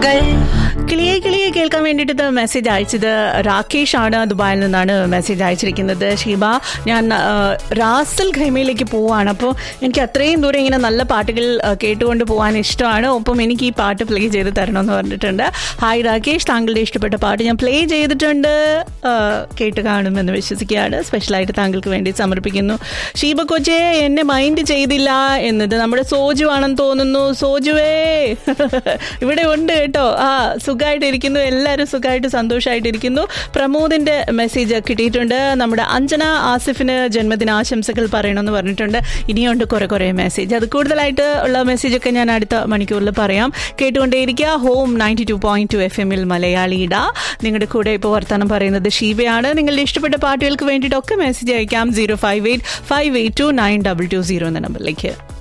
താങ്കൾ കിളിയെ കിളിയെ കേൾക്കാൻ വേണ്ടിയിട്ട് മെസ്സേജ് അയച്ചത് രാകേഷ് ആണ് ദുബായിൽ നിന്നാണ് മെസ്സേജ് അയച്ചിരിക്കുന്നത് ഷീബ ഞാൻ ആ, റാസൽ ഖൈമയിലേക്ക് പോവാണ് അപ്പോൾ എനിക്ക് അത്രയും ദൂരം ഇങ്ങനെ നല്ല പാട്ടുകൾ ആ, കേട്ടുകൊണ്ട് പോകാൻ ഇഷ്ടമാണ് ഒപ്പം എനിക്ക് ഈ പാട്ട് പ്ലേ ചെയ്ത് തരണമെന്ന് പറഞ്ഞിട്ടുണ്ട് ഹായ് രാകേഷ് താങ്കളുടെ ഇഷ്ടപ്പെട്ട പാട്ട് ഞാൻ പ്ലേ ചെയ്തിട്ടുണ്ട് ആ, കേട്ട് കാണുമെന്ന് വിശ്വസിക്കുകയാണ് സ്പെഷ്യലായിട്ട് താങ്കൾക്ക് വേണ്ടി സമർപ്പിക്കുന്നു ഷീബ കൊച്ചെ എന്നെ മൈൻഡ് ചെയ്തില്ല എന്നത് നമ്മുടെ സോജു ആണെന്ന് തോന്നുന്നു സോജുവേ ഇവിടെ ഉണ്ട് കേട്ടോ ആ സുഖമായിട്ടിരിക്കുന്നു എല്ലാവരും സുഖമായിട്ട് സന്തോഷമായിട്ടിരിക്കുന്നു പ്രമോദിന്റെ മെസ്സേജ് കിട്ടിയിട്ടുണ്ട് നമ്മുടെ അഞ്ജന ആസിഫിന് ജന്മദിനാശംസകൾ പറയണമെന്ന് പറഞ്ഞിട്ടുണ്ട് ഇനിയുണ്ട് കുറെ കുറെ മെസ്സേജ് അത് കൂടുതലായിട്ട് ഉള്ള മെസ്സേജ് ഒക്കെ ഞാൻ അടുത്ത മണിക്കൂറിൽ പറയാം കേട്ടുകൊണ്ടേയിരിക്കുക home ninety two point two F എമ്മിൽ മലയാളിയിട നിങ്ങളുടെ കൂടെ ഇപ്പോൾ വർത്തമാനം പറയുന്നത് ഷീബയാണ് നിങ്ങളുടെ ഇഷ്ടപ്പെട്ട പാട്ടുകൾക്ക് വേണ്ടിയിട്ടൊക്കെ മെസ്സേജ് അയക്കാം zero five eight five eight two nine double two zero എന്ന നമ്പറിലേക്ക്